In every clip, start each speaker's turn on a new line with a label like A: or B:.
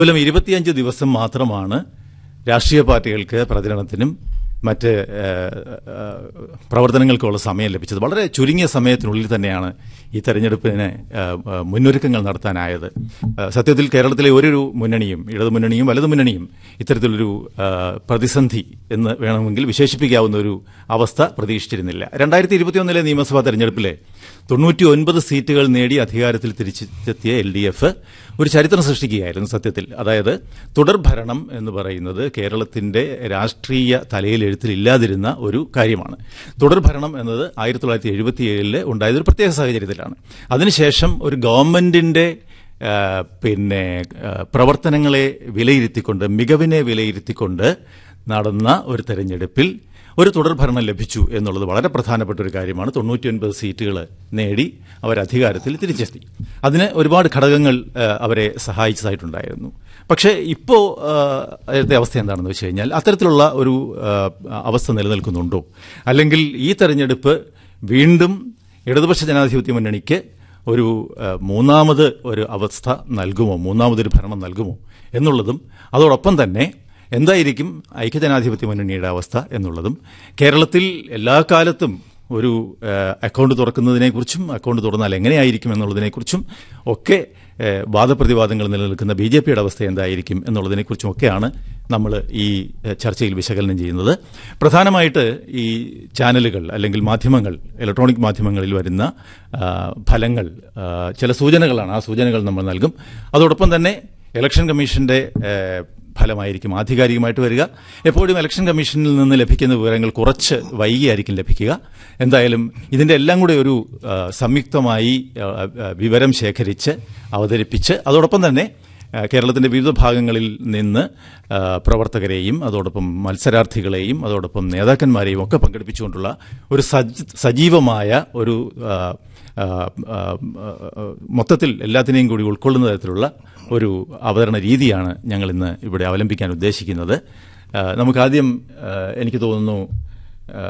A: കേവലം ഇരുപത്തിയഞ്ച് ദിവസം മാത്രമാണ് രാഷ്ട്രീയ പാർട്ടികൾക്ക് പ്രചരണത്തിനും മറ്റ് ഏഹ്, ഏഹ്, പ്രവർത്തനങ്ങൾക്കുള്ള സമയം ലഭിച്ചത് വളരെ ചുരുങ്ങിയ സമയത്തിനുള്ളിൽ തന്നെയാണ് ഈ തെരഞ്ഞെടുപ്പിന് ഏഹ്, ഏഹ്, മുന്നൊരുക്കങ്ങൾ നടത്താനായത് ഏഹ്, സത്യത്തിൽ കേരളത്തിലെ ഒരു മുന്നണിയും ഇടതു മുന്നണിയും വലതു മുന്നണിയും ഇത്തരത്തിലൊരു ഏഹ്, പ്രതിസന്ധി എന്ന് വേണമെങ്കിൽ വിശേഷിപ്പിക്കാവുന്ന ഒരു അവസ്ഥ പ്രതീക്ഷിച്ചിരുന്നില്ല രണ്ടായിരത്തി ഇരുപത്തിയൊന്നിലെ നിയമസഭാ തെരഞ്ഞെടുപ്പിലെ തൊണ്ണൂറ്റി ഒൻപത് സീറ്റുകൾ നേടി അധികാരത്തിൽ തിരിച്ചെത്തിയ എൽ ഡി എഫ് ഒരു ചരിത്രം സൃഷ്ടിക്കുകയായിരുന്നു സത്യത്തിൽ അതായത് തുടർഭരണം എന്ന് പറയുന്നത് കേരളത്തിന്റെ രാഷ്ട്രീയ തലയിലെഴുത്തിൽ ഇല്ലാതിരുന്ന ഒരു കാര്യമാണ് തുടർഭരണം എന്നത് ആയിരത്തി തൊള്ളായിരത്തി എഴുപത്തിയേഴില് ഉണ്ടായത് ഒരു പ്രത്യേക സാഹചര്യത്തിലാണ് അതിനുശേഷം ഒരു ഗവൺമെന്റിന്റെ ആ, പിന്നെ ആ, പ്രവർത്തനങ്ങളെ വിലയിരുത്തിക്കൊണ്ട് മികവിനെ വിലയിരുത്തിക്കൊണ്ട് നടന്ന ഒരു തെരഞ്ഞെടുപ്പിൽ ഒരു തുടർഭരണം ലഭിച്ചു എന്നുള്ളത് വളരെ പ്രധാനപ്പെട്ട ഒരു കാര്യമാണ് തൊണ്ണൂറ്റിയൊൻപത് സീറ്റുകൾ നേടി അവർ അധികാരത്തിൽ തിരിച്ചെത്തി അതിന് ഒരുപാട് ഘടകങ്ങൾ ആ, അവരെ സഹായിച്ചതായിട്ടുണ്ടായിരുന്നു പക്ഷേ ഇപ്പോൾ അതിലത്തെ അവസ്ഥ എന്താണെന്ന് വെച്ച് കഴിഞ്ഞാൽ അത്തരത്തിലുള്ള ഒരു ആ, അവസ്ഥ നിലനിൽക്കുന്നുണ്ടോ അല്ലെങ്കിൽ ഈ തെരഞ്ഞെടുപ്പ് വീണ്ടും ഇടതുപക്ഷ ജനാധിപത്യ മുന്നണിക്ക് ഒരു ആ, മൂന്നാമത് ഒരു അവസ്ഥ നൽകുമോ മൂന്നാമതൊരു ഭരണം നൽകുമോ എന്നുള്ളതും അതോടൊപ്പം തന്നെ എന്തായിരിക്കും ഐക്യജനാധിപത്യ മുന്നണിയുടെ അവസ്ഥ എന്നുള്ളതും കേരളത്തിൽ എല്ലാ കാലത്തും ഒരു ആ, അക്കൗണ്ട് തുറക്കുന്നതിനെക്കുറിച്ചും അക്കൗണ്ട് തുറന്നാൽ എങ്ങനെയായിരിക്കും എന്നുള്ളതിനെക്കുറിച്ചും ഒക്കെ ആ, വാദപ്രതിവാദങ്ങൾ നിലനിൽക്കുന്ന ബി ജെ പിയുടെ അവസ്ഥ എന്തായിരിക്കും എന്നുള്ളതിനെക്കുറിച്ചും ഒക്കെയാണ് നമ്മൾ ഈ ആ, ചർച്ചയിൽ വിശകലനം ചെയ്യുന്നത് പ്രധാനമായിട്ട് ഈ ചാനലുകൾ അല്ലെങ്കിൽ മാധ്യമങ്ങൾ ഇലക്ട്രോണിക് മാധ്യമങ്ങളിൽ വരുന്ന ആ, ഫലങ്ങൾ ആ, ചില സൂചനകളാണ് ആ സൂചനകൾ നമ്മൾ നൽകും അതോടൊപ്പം തന്നെ ഇലക്ഷൻ കമ്മീഷന്റെ ആ, ഫലമായിരിക്കും ആധികാരികമായിട്ട് വരിക എപ്പോഴും ഇലക്ഷൻ കമ്മീഷനിൽ നിന്ന് ലഭിക്കുന്ന വിവരങ്ങൾ കുറച്ച് വൈകിയായിരിക്കും ലഭിക്കുക എന്തായാലും ഇതിന്റെ എല്ലാം കൂടെ ഒരു ആ, സംയുക്തമായി ആ, ആ, വിവരം ശേഖരിച്ച് അവതരിപ്പിച്ച് അതോടൊപ്പം തന്നെ ആ, കേരളത്തിന്റെ വിവിധ ഭാഗങ്ങളിൽ നിന്ന് ആ, പ്രവർത്തകരെയും അതോടൊപ്പം മത്സരാർത്ഥികളെയും അതോടൊപ്പം നേതാക്കന്മാരെയും ഒക്കെ പങ്കെടുപ്പിച്ചുകൊണ്ടുള്ള ഒരു സജ് സജീവമായ ഒരു ആ, ആ, ആ, ആ, മൊത്തത്തിൽ എല്ലാത്തിനെയും കൂടി ഉൾക്കൊള്ളുന്ന തരത്തിലുള്ള ഒരു അവതരണ രീതിയാണ് ഞങ്ങൾ ഇന്ന് ഇവിടെ അവലംബിക്കാൻ ഉദ്ദേശിക്കുന്നത് ആ, നമുക്കാദ്യം ആ, എനിക്ക് തോന്നുന്നു ആ,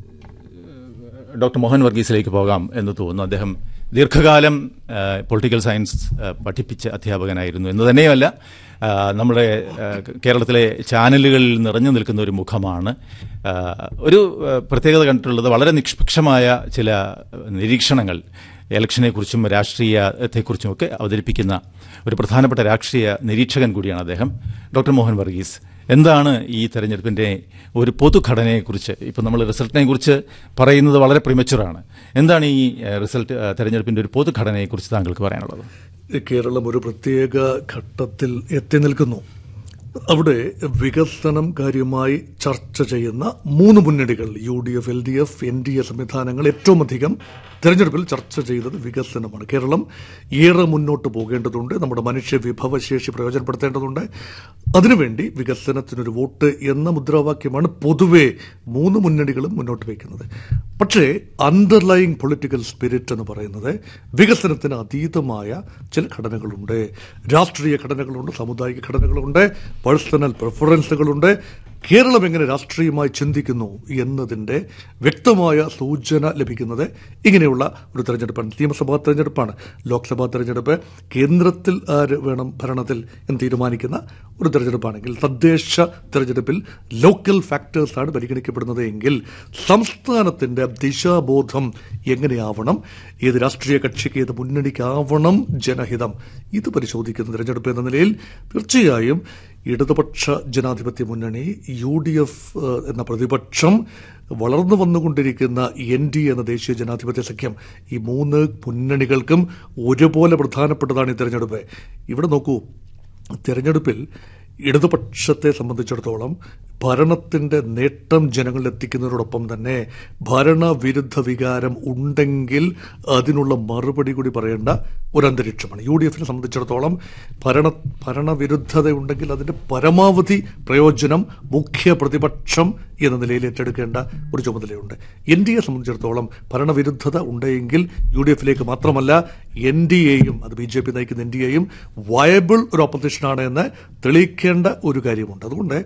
A: ഡോക്ടർ മോഹൻ വർഗീസിലേക്ക് പോകാം എന്ന് തോന്നുന്നു അദ്ദേഹം ദീർഘകാലം ആ, പൊളിറ്റിക്കൽ സയൻസ് ആ, പഠിപ്പിച്ച അധ്യാപകനായിരുന്നു എന്ന് തന്നെയുമല്ല ആ, നമ്മുടെ ആ, കേരളത്തിലെ ചാനലുകളിൽ നിറഞ്ഞു നിൽക്കുന്ന ഒരു മുഖമാണ് ആ, ഒരു ആ, പ്രത്യേകത കണ്ടിട്ടുള്ളത് വളരെ നിഷ്പക്ഷമായ ചില നിരീക്ഷണങ്ങൾ ഇലക്ഷനെക്കുറിച്ചും രാഷ്ട്രീയത്തെക്കുറിച്ചും ഒക്കെ അവതരിപ്പിക്കുന്ന ഒരു പ്രധാനപ്പെട്ട രാഷ്ട്രീയ നിരീക്ഷകൻ കൂടിയാണ് അദ്ദേഹം ഡോക്ടർ മോഹൻ വർഗീസ് എന്താണ് ഈ തെരഞ്ഞെടുപ്പിന്റെ ഒരു പൊതുഘടനയെക്കുറിച്ച് ഇപ്പം നമ്മൾ റിസൾട്ടിനെ കുറിച്ച് പറയുന്നത് വളരെ പ്രിമച്ചുറാണ് എന്താണ് ഈ ഏഹ്, റിസൾട്ട് ഏഹ്, തെരഞ്ഞെടുപ്പിന്റെ ഒരു പൊതുഘടനയെക്കുറിച്ച് താങ്കൾക്ക് പറയാനുള്ളത്
B: കേരളം ഒരു പ്രത്യേക ഘട്ടത്തിൽ എത്തി നിൽക്കുന്നു അവിടെ വികസനം കാര്യമായി ചർച്ച ചെയ്യുന്ന മൂന്ന് മുന്നണികൾ U D F L D F N D A സംവിധാനങ്ങൾ ഏറ്റവും അധികം തെരഞ്ഞെടുപ്പിൽ ചർച്ച ചെയ്തത് വികസനമാണ് കേരളം ഏറെ മുന്നോട്ട് പോകേണ്ടതുണ്ട് നമ്മുടെ മനുഷ്യ വിഭവശേഷി പ്രയോജനപ്പെടുത്തേണ്ടതുണ്ട് അതിനുവേണ്ടി വികസനത്തിനൊരു വോട്ട് എന്ന മുദ്രാവാക്യമാണ് പൊതുവെ മൂന്ന് മുന്നണികളും മുന്നോട്ട് വയ്ക്കുന്നത് പക്ഷേ അണ്ടർലൈങ് പൊളിറ്റിക്കൽ സ്പിരിറ്റ് എന്ന് പറയുന്നത് വികസനത്തിന് അതീതമായ ചില ഘടനകളുണ്ട് രാഷ്ട്രീയ ഘടനകളുണ്ട് സാമുദായിക ഘടനകളുണ്ട് പേഴ്സണൽ പ്രിഫറൻസുകളുണ്ട് കേരളം എങ്ങനെ രാഷ്ട്രീയമായി ചിന്തിക്കുന്നു എന്നതിന്റെ വ്യക്തമായ സൂചന ലഭിക്കുന്നത് ഇങ്ങനെയുള്ള ഒരു തെരഞ്ഞെടുപ്പാണ് നിയമസഭാ തെരഞ്ഞെടുപ്പാണ് ലോക്സഭാ തെരഞ്ഞെടുപ്പ് കേന്ദ്രത്തിൽ ആര് വേണം ഭരണത്തിൽ എന്ന് തീരുമാനിക്കുന്ന ഒരു തെരഞ്ഞെടുപ്പാണെങ്കിൽ തദ്ദേശ തെരഞ്ഞെടുപ്പിൽ ലോക്കൽ ഫാക്ടേഴ്സാണ് പരിഗണിക്കപ്പെടുന്നത് എങ്കിൽ സംസ്ഥാനത്തിന്റെ ദിശാബോധം എങ്ങനെയാവണം ഏത് രാഷ്ട്രീയ കക്ഷിക്ക് ഏത് മുന്നണിക്കാവണം ജനഹിതം ഇത് പരിശോധിക്കുന്ന തെരഞ്ഞെടുപ്പ് എന്ന നിലയിൽ തീർച്ചയായും ഇടതുപക്ഷ ജനാധിപത്യ മുന്നണി യു ഡി എഫ് എന്ന പ്രതിപക്ഷം വളർന്നു വന്നുകൊണ്ടിരിക്കുന്ന എൻ ഡി എന്ന ദേശീയ ജനാധിപത്യ സഖ്യം ഈ മൂന്ന് മുന്നണികൾക്കും ഒരുപോലെ പ്രധാനപ്പെട്ടതാണ് ഈ തെരഞ്ഞെടുപ്പ് ഇവിടെ നോക്കൂ തെരഞ്ഞെടുപ്പിൽ ഇടതുപക്ഷത്തെ സംബന്ധിച്ചിടത്തോളം ഭരണത്തിന്റെ നേട്ടം ജനങ്ങളിൽ എത്തിക്കുന്നതിനോടൊപ്പം തന്നെ ഭരണവിരുദ്ധ വികാരം ഉണ്ടെങ്കിൽ അതിനുള്ള മറുപടി കൂടി പറയേണ്ട ഒരു അന്തരീക്ഷമാണ് യു ഡി എഫിനെ സംബന്ധിച്ചിടത്തോളം ഭരണ ഭരണവിരുദ്ധത ഉണ്ടെങ്കിൽ അതിന്റെ പരമാവധി പ്രയോജനം മുഖ്യ പ്രതിപക്ഷം എന്ന നിലയിൽ ഏറ്റെടുക്കേണ്ട ഒരു ചുമതലയുണ്ട് എൻ ഡി എ സംബന്ധിച്ചിടത്തോളം ഭരണവിരുദ്ധത ഉണ്ടെങ്കിൽ യു ഡി എഫിലേക്ക് മാത്രമല്ല എൻ ഡി എയും അത് ബി ജെ പി നയിക്കുന്ന എൻ ഡി എയും വയബിൾ ഒരു ഓപ്പോസിഷനാണ് എന്ന് തെളിയിക്കേണ്ട ഒരു കാര്യമുണ്ട് അതുകൊണ്ട്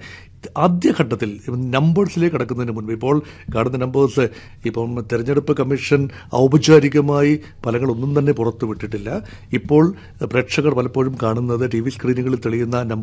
B: ആദ്യഘട്ടത്തിൽ നമ്പേഴ്സിലേക്ക് കടക്കുന്നതിന് മുൻപ് ഇപ്പോൾ കാണുന്ന നമ്പേഴ്സ് ഇപ്പം തെരഞ്ഞെടുപ്പ് കമ്മീഷൻ ഔപചാരികമായി ഫലങ്ങളൊന്നും തന്നെ പുറത്തുവിട്ടിട്ടില്ല ഇപ്പോൾ പ്രേക്ഷകർ പലപ്പോഴും കാണുന്നത് ടി വി സ്ക്രീനുകളിൽ തെളിയുന്ന